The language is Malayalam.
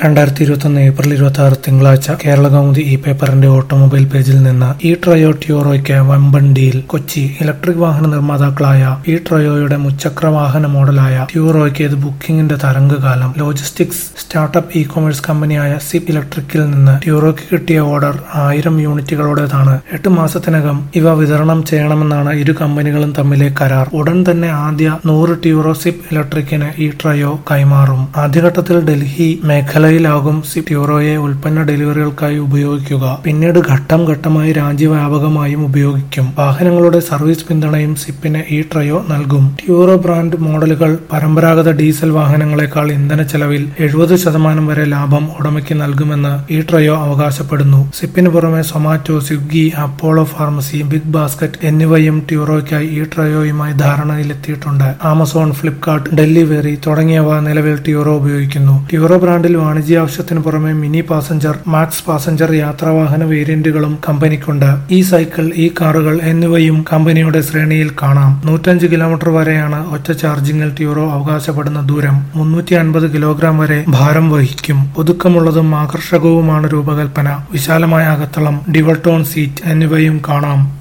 രണ്ടായിരത്തി ഇരുപത്തൊന്ന് ഏപ്രിൽ ഇരുപത്തി ആറ് തിങ്കളാഴ്ച കേരള കൗമുദി ഇ പേപ്പറിന്റെ ഓട്ടോമൊബൈൽ പേജിൽ നിന്ന് ഇ ട്രയോ ട്യൂറോയ്ക്ക് വമ്പൻ ഡീൽ കൊച്ചി ഇലക്ട്രിക് വാഹന നിർമ്മാതാക്കളായ ഇ ട്രയോയുടെ മുച്ചക്ര വാഹന മോഡലായ ട്യൂറോയ്ക്ക് ഇത് ബുക്കിംഗിന്റെ തരംഗകാലം ലോജിസ്റ്റിക്സ് സ്റ്റാർട്ടപ്പ് ഇ കൊമേഴ്സ് കമ്പനിയായ സിപ്പ് ഇലക്ട്രിക്കിൽ നിന്ന് ട്യൂറോയ്ക്ക് കിട്ടിയ ഓർഡർ ആയിരം യൂണിറ്റുകളോടേതാണ് എട്ട് മാസത്തിനകം ഇവ വിതരണം ചെയ്യണമെന്നാണ് ഇരു കമ്പനികളും തമ്മിലെ കരാർ ഉടൻ തന്നെ ആദ്യ നൂറ് ട്യൂറോ സിപ്പ് ഇലക്ട്രിക്കിന് ഈ ട്രയോ കൈമാറും ആദ്യഘട്ടത്തിൽ ഡൽഹി മേഖലയിലാകും സിപ്പ് ട്യൂറോയെ ഉൽപ്പന്ന ഡെലിവറികൾക്കായി ഉപയോഗിക്കുക പിന്നീട് ഘട്ടം ഘട്ടമായി രാജ്യവ്യാപകമായും ഉപയോഗിക്കും വാഹനങ്ങളുടെ സർവീസ് പിന്തുണയും സിപ്പിന് ഈ ട്രയോ നൽകും ട്യൂറോ ബ്രാൻഡ് മോഡലുകൾ പരമ്പരാഗത ഡീസൽ വാഹനങ്ങളെക്കാൾ ഇന്ധന ചെലവിൽ എഴുപത് ശതമാനം വരെ ലാഭം ഉടമയ്ക്ക് നൽകുമെന്ന് ഈ ട്രയോ അവകാശപ്പെടുന്നു സിപ്പിന് പുറമെ Zomato Swiggy Apollo pharmacy big basket എന്നിവയും ട്യൂറോയ്ക്കായി ഈ ട്രയോയുമായി ധാരണയിലെത്തിയിട്ടുണ്ട് ആമസോൺ ഫ്ലിപ്കാർട്ട് ഡെലിവറി തുടങ്ങിയവ നിലവിൽ ട്യൂറോ ഉപയോഗിക്കുന്നു ട്യൂറോ ബ്രാൻഡിൽ വാണിജ്യ ആവശ്യത്തിന് പുറമെ മിനി പാസഞ്ചർ മാക്സ് പാസഞ്ചർ യാത്രാവാഹന വേരിയന്റുകളും കമ്പനിക്കുണ്ട് ഈ സൈക്കിൾ ഈ കാറുകൾ എന്നിവയും കമ്പനിയുടെ ശ്രേണിയിൽ കാണാം നൂറ്റഞ്ച് കിലോമീറ്റർ വരെയാണ് ഒറ്റ ചാർജിങ്ങിൽ ട്യൂറോ അവകാശപ്പെടുന്ന ദൂരം മുന്നൂറ്റി അൻപത് കിലോഗ്രാം വരെ ഭാരം വഹിക്കും ഒതുക്കമുള്ളതും ആകർഷകവുമാണ് രൂപകൽപ്പന വിശാലമായ അകത്തളം ഡിവൾട്ടോൺ സീറ്റ് എന്നിവയും കാണാം